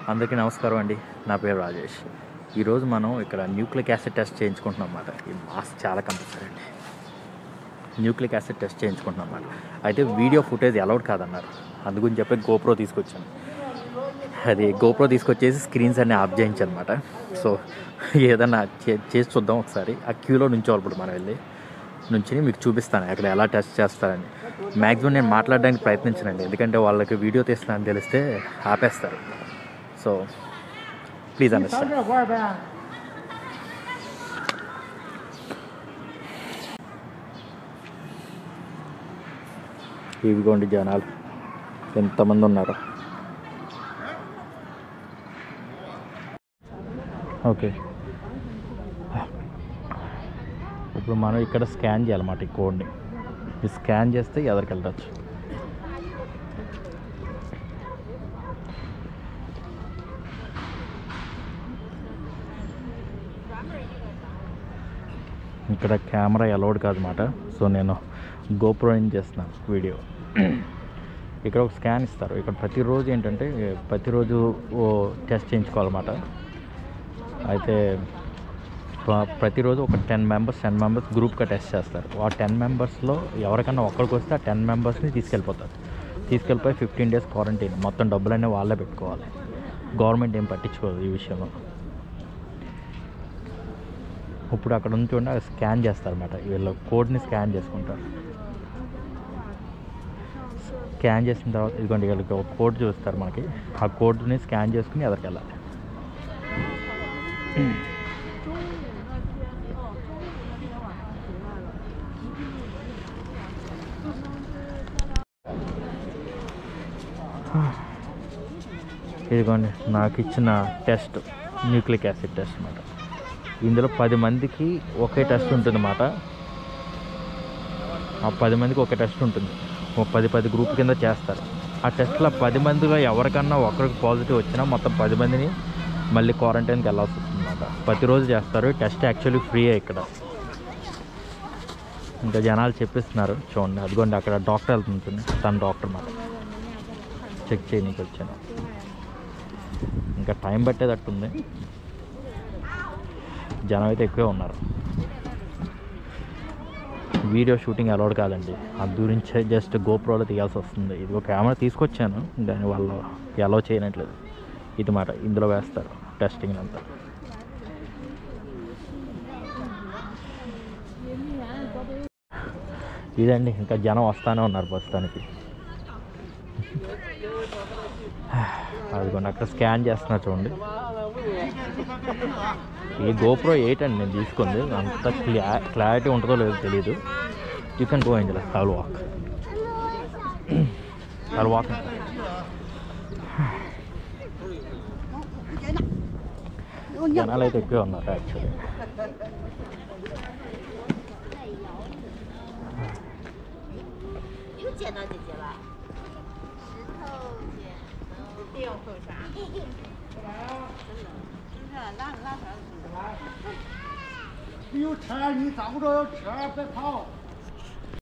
అందరికీ నమస్కారం అండి నా పేరు రాజేష్ ఈరోజు మనం ఇక్కడ న్యూక్లిక్ యాసిడ్ టెస్ట్ చేయించుకుంటున్నాం అన్నమాట ఈ మాస్క్ చాలా కంపల్సరీ అండి న్యూక్లిక్ యాసిడ్ టెస్ట్ చేయించుకుంటున్నాం అన్నమాట అయితే వీడియో ఫుటేజ్ అలౌడ్ కాదన్నారు అందుకని చెప్పి గోప్రో తీసుకొచ్చాను అది గోప్రో తీసుకొచ్చేసి స్క్రీన్స్ అన్ని ఆఫ్ చేయించాను అనమాట సో ఏదన్నా చే- చేసి చూద్దాం ఒకసారి ఆ క్యూలో నుంచోవాలి ఇప్పుడు మనం వెళ్ళి నుంచి మీకు చూపిస్తాను అక్కడ ఎలా టెస్ట్ చేస్తారని మ్యాక్సిమం నేను మాట్లాడడానికి ప్రయత్నించనండి ఎందుకంటే వాళ్ళకి వీడియో తీస్తున్నాను తెలిస్తే ఆపేస్తారు సో ప్లీజ్ 你 అండర్స్టాండ్ 上这块儿呗。 ఇవిగోండి జనాలు ఎంతమంది ఉన్నారు ఓకే ఇప్పుడు మనం ఇక్కడ స్కాన్ చేయాలన్నమాట ఈ కోడ్ని ఈ స్కాన్ చేస్తే ఎదరికి వెళ్ళచ్చు ఇక్కడ కెమెరా అలౌడ్ కాదన్నమాట సో నేను గోప్రో ఏం చేస్తున్నాను వీడియో ఇక్కడ ఒక స్కాన్ ఇస్తారు ఇక్కడ ప్రతిరోజు ఏంటంటే ప్రతిరోజు ఓ టెస్ట్ చేయించుకోవాలన్నమాట అయితే ప్ర- ప్రతిరోజు ఒక టెన్ మెంబర్స్ టెన్ మెంబర్స్ గ్రూప్గా టెస్ట్ చేస్తారు ఆ టెన్ మెంబర్స్లో ఎవరికన్నా ఒక్కడికి వస్తే ఆ టెన్ మెంబర్స్ని తీసుకెళ్ళిపోతారు తీసుకెళ్ళిపోయి ఫిఫ్టీన్ డేస్ క్వారంటైన్ మొత్తం డబ్బులన్నీ వాళ్ళే పెట్టుకోవాలి గవర్నమెంట్ ఏం పట్టించుకోదు ఈ విషయంలో ఇప్పుడు అక్కడ నుంచి ఉండి స్కాన్ చేస్తారన్నమాట వీళ్ళు కోడ్ని స్కాన్ చేసుకుంటారు స్కాన్ చేసిన తర్వాత ఇదిగోండి వీళ్ళకి ఒక కోడ్ చూస్తారు మనకి ఆ కోడ్ని స్కాన్ చేసుకుని ఎదరికి వెళ్ళాలి ఇదిగోండి నాకు ఇచ్చిన టెస్ట్ న్యూక్లిక్ యాసిడ్ టెస్ట్ అన్నమాట ఇందులో పది మందికి ఒకే టెస్ట్ ఉంటుంది అన్నమాట ఆ పది మందికి ఒక టెస్ట్ ఉంటుంది ఒక పది పది గ్రూప్ కింద చేస్తారు ఆ టెస్ట్లో పది మందిలో ఎవరికన్నా ఒకరికి పాజిటివ్ వచ్చినా మొత్తం పది మందిని మళ్ళీ క్వారంటైన్కి వెళ్ళాల్సి వస్తుంది అన్నమాట ప్రతిరోజు చేస్తారు టెస్ట్ యాక్చువల్లీ ఫ్రీయే ఇక్కడ ఇంకా జనాలు చెప్పిస్తున్నారు చూడండి అదిగోండి అక్కడ డాక్టర్ వెళ్తుంటుంది తన డాక్టర్ మాట చెక్ చేయడానికి వచ్చాను ఇంకా టైం పట్టేటట్టుంది జనం అయితే ఎక్కువే ఉన్నారు వీడియో షూటింగ్ అలౌడ్ కాదండి అందు గురించే జస్ట్ గోప్రోలో తీయాల్సి వస్తుంది ఇది ఒక కెమెరా తీసుకొచ్చాను దాని వాళ్ళు అలౌ చేయనట్లేదు ఇది మాట ఇందులో వేస్తారు టెస్టింగ్ అంతా ఇదండి ఇంకా జనం వస్తానే ఉన్నారు ప్రస్తుతానికి అదిగోండి అక్కడ స్కాన్ చేస్తున్నా చూడండి ఈ గోప్రో ఎయిట్ అండి నేను తీసుకుంది అంత క్లియా క్లారిటీ ఉంటుందో లేదో తెలియదు you can go angel aisle walk aisle walk జనాలు అయితే ఎక్కువే ఉన్నారు యాక్చువల్లీ 又捡到姐姐了。石头剪刀。又扣啥？真的，拉拉啥？ 你有车，你找不着有车，别跑。